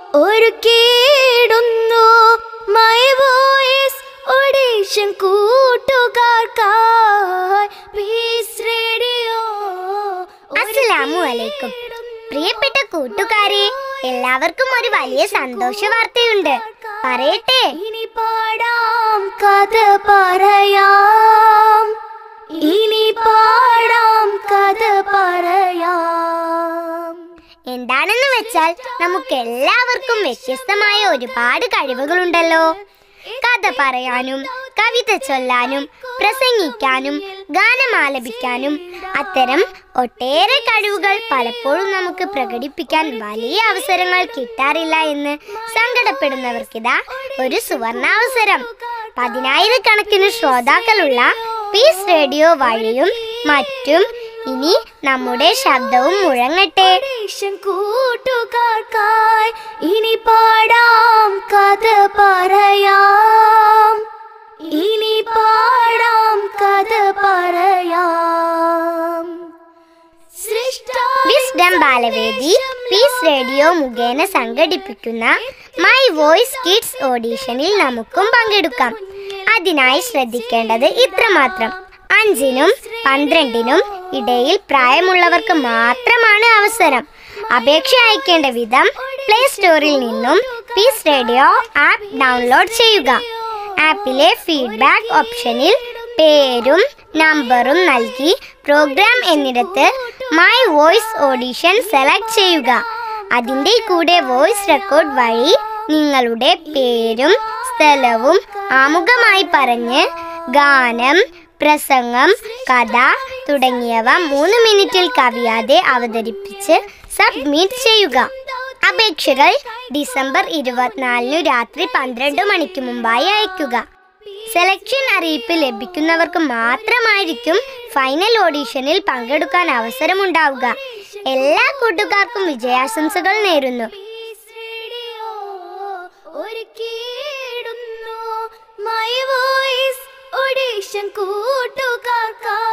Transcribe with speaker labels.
Speaker 1: ഒരുക്കിയിടുന്നു my voice audition കൂട്ടുകാർക്കായി peace radio
Speaker 2: അസ്സലാമു അലൈക്കും പ്രിയപ്പെട്ട കൂട്ടുകാരെ എല്ലാവർക്കും ഒരു വലിയ സന്തോഷ വാർത്തയുണ്ട് പറയട്ടെ
Speaker 1: ഇനി പാടാം കഥ പറയാം ഇനി പാടാം കഥ പറയാം
Speaker 2: എന്താണെന്ന് വെച്ചാൽ നമുക്ക് എല്ലാവർക്കും വ്യത്യസ്തമായ ഒരുപാട് കഴിവുകളുണ്ടല്ലോ കഥ പറയാനും കവിത ചൊല്ലാനും പ്രസംഗിക്കാനും ഗാനമാലപിക്കാനും അത്തരം ഒട്ടേറെ കഴിവുകൾ പലപ്പോഴും നമുക്ക് പ്രകടിപ്പിക്കാൻ വലിയ അവസരങ്ങൾ കിട്ടാറില്ല എന്ന് സങ്കടപ്പെടുന്നവർക്കിതാ ഒരു സുവർണാവസരം പതിനായിരക്കണക്കിന് ശ്രോതാക്കളുള്ള പീസ് റേഡിയോ വഴിയും മറ്റും ഇനി നമ്മുടെ ശബ്ദവും മുഴങ്ങട്ടെ
Speaker 1: ദേശം കൂട്ടുകാർക്കായി ഇനി പാടാം കഥ പറയാം ഇനി പാടാം കഥ പറയാം
Speaker 2: വിസ്ഡം ബാലവേദി പീസ് റേഡിയോ മുഖേന സംഘടിപ്പിക്കുന്ന മൈ വോയിസ് കിഡ്സ് ഓഡീഷനിൽ നമുക്കും പങ്കെടുക്കാം അതിനായി ശ്രദ്ധിക്കേണ്ടത് ഇത്രമാത്രം അഞ്ചിനും പന്ത്രണ്ടിനും ഇടയിൽ പ്രായമുള്ളവർക്ക് മാത്രമാണ് അവസരം അപേക്ഷ അയക്കേണ്ട വിധം പ്ലേ സ്റ്റോറിൽ നിന്നും പീസ് റേഡിയോ ആപ്പ് ഡൗൺലോഡ് ചെയ്യുക ആപ്പിലെ ഫീഡ്ബാക്ക് ഓപ്ഷനിൽ പേരും നമ്പറും നൽകി പ്രോഗ്രാം എന്നിടത്ത് മൈ വോയിസ് ഓഡിഷൻ സെലക്ട് ചെയ്യുക അതിൻ്റെ കൂടെ വോയിസ് റെക്കോർഡ് വഴി നിങ്ങളുടെ പേരും സ്ഥലവും ആമുഖമായി പറഞ്ഞ് ഗാനം പ്രസംഗം കഥ തുടങ്ങിയവ മൂന്ന് മിനിറ്റിൽ കവിയാതെ അവതരിപ്പിച്ച് സബ്മിറ്റ് ചെയ്യുക അപേക്ഷകൾ ഡിസംബർ ഇരുപത്തിനാലിന് രാത്രി പന്ത്രണ്ട് മണിക്ക് മുമ്പായി അയക്കുക സെലക്ഷൻ അറിയിപ്പ് ലഭിക്കുന്നവർക്ക് മാത്രമായിരിക്കും ഫൈനൽ ഓഡീഷനിൽ പങ്കെടുക്കാൻ അവസരമുണ്ടാവുക എല്ലാ കൂട്ടുകാർക്കും വിജയാശംസകൾ നേരുന്നു
Speaker 1: പീസ് റേഡിയോ ഒരുക്കിയിടുന്നു മൈ വോയിസ് ഒഡീഷൻ കൂട്ടുകാർക്കായി